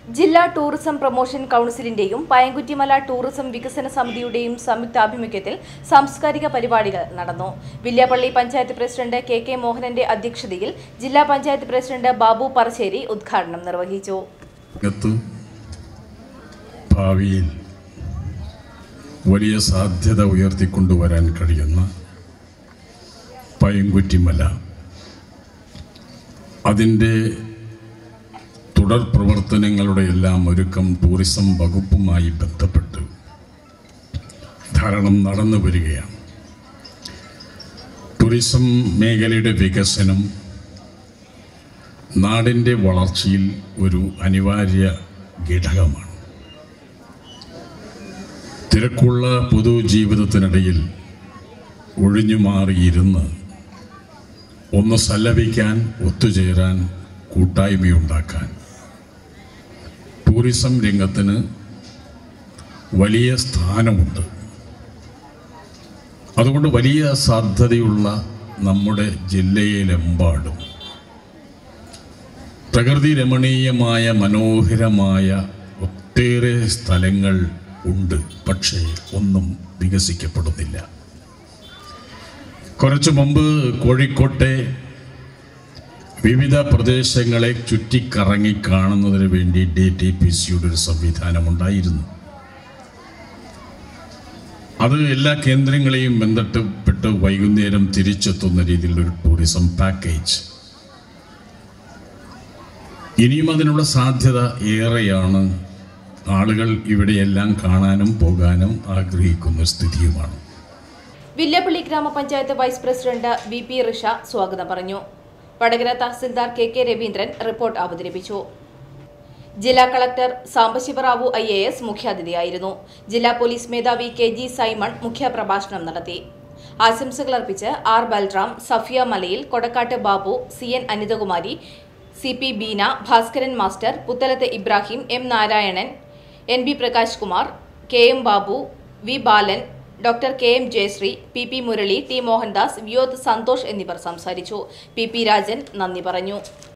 ജില്ലാ tourism promotion കൌൺസിലിന്റെയും Payamkuttimala tourism വികസന സമിതിയുടെയും സംയുക്താഭിമുഖ്യത്തിൽ സാംസ്കാരിക പരിപാടികൾ നടന്നു Villiappally panchayat president K K മോഹനന്റെ അധ്യക്ഷതയിൽ ജില്ലാ പഞ്ചായത്ത് പ്രസിഡന്റ് ബാബു പറശ്ശേരി ഉദ്ഘാടനം നിർവഹിച്ചു രംഗത്ത് ഭാവിയിൽ വലിയ സാധ്യത ഉയർത്തിക്കൊണ്ടുവരാൻ കഴിയുന്ന പയങ്കുറ്റിമല അതിൻ്റെ തുടർ പ്രവർത്തനങ്ങളുടെ എല്ലാം ഒരുക്കം ടൂറിസം വകുപ്പുമായി ബന്ധപ്പെട്ട് ധാരാളം നടന്നു വരികയാണ് ടൂറിസം മേഖലയുടെ വികസനം നാടിൻ്റെ വളർച്ചയിൽ ഒരു അനിവാര്യ ഘടകമാണ് തിരക്കുള്ള പൊതുജീവിതത്തിനിടയിൽ ഒഴിഞ്ഞു മാറിയിരുന്ന് ഒന്ന് സല്ലപിക്കാൻ ഒത്തുചേരാൻ കൂട്ടായ്മയുണ്ടാക്കാൻ ടൂറിസം രംഗത്തിന് വലിയ സ്ഥാനമുണ്ട് അതുകൊണ്ട് വലിയ സാധ്യതയുള്ള നമ്മുടെ ജില്ലയിലെമ്പാടും പ്രകൃതി രമണീയമായ മനോഹരമായ ഒട്ടേറെ സ്ഥലങ്ങൾ ഉണ്ട് പക്ഷേ ഒന്നും വികസിക്കപ്പെടുന്നില്ല കുറച്ചു മുമ്പ് കോഴിക്കോട്ടെ വിവിധ പ്രദേശങ്ങളെ ചുറ്റിക്കറങ്ങി കാണുന്നതിന് വേണ്ടി ഡി ടി പി സിയുടെ ഒരു സംവിധാനമുണ്ടായിരുന്നു അത് എല്ലാ കേന്ദ്രങ്ങളെയും ബന്ധപ്പെട്ട് വൈകുന്നേരം തിരിച്ചെത്തുന്ന രീതിയിലുള്ള ഒരു ടൂറിസം പാക്കേജ് ഇനിയും അതിനുള്ള സാധ്യത ഏറെയാണ് ആളുകൾ ഇവിടെയെല്ലാം കാണാനും പോകാനും ആഗ്രഹിക്കുന്ന സ്ഥിതിയുമാണ് വില്യാപ്പള്ളി ഗ്രാമപഞ്ചായത്ത് vice president V P Risha സ്വാഗതം പറഞ്ഞു വടകര തഹസിൽദാർ കെ കെ രവീന്ദ്രൻ റിപ്പോർട്ട് അവതരിപ്പിച്ചു ജില്ലാ collector Sambasivarao I A S മുഖ്യാതിഥിയായിരുന്നു ജില്ലാ പോലീസ് മേധാവി കെ ജി സൈമൺ മുഖ്യപ്രഭാഷണം നടത്തി ആശംസകൾ അർപ്പിച്ച് R Balram Safiya Malayil Kodakkatt Babu C N Anithakumari C P Beena Bhaskaran master Puthalath Ibrahim M Narayanan N B Prakash Kumar K M Babu V Balan doctor K M Jayasree P P Murali T Mohandas Viyoth Santhosh എന്നിവർ സംസാരിച്ചു പി പി രാജൻ നന്ദി പറഞ്ഞു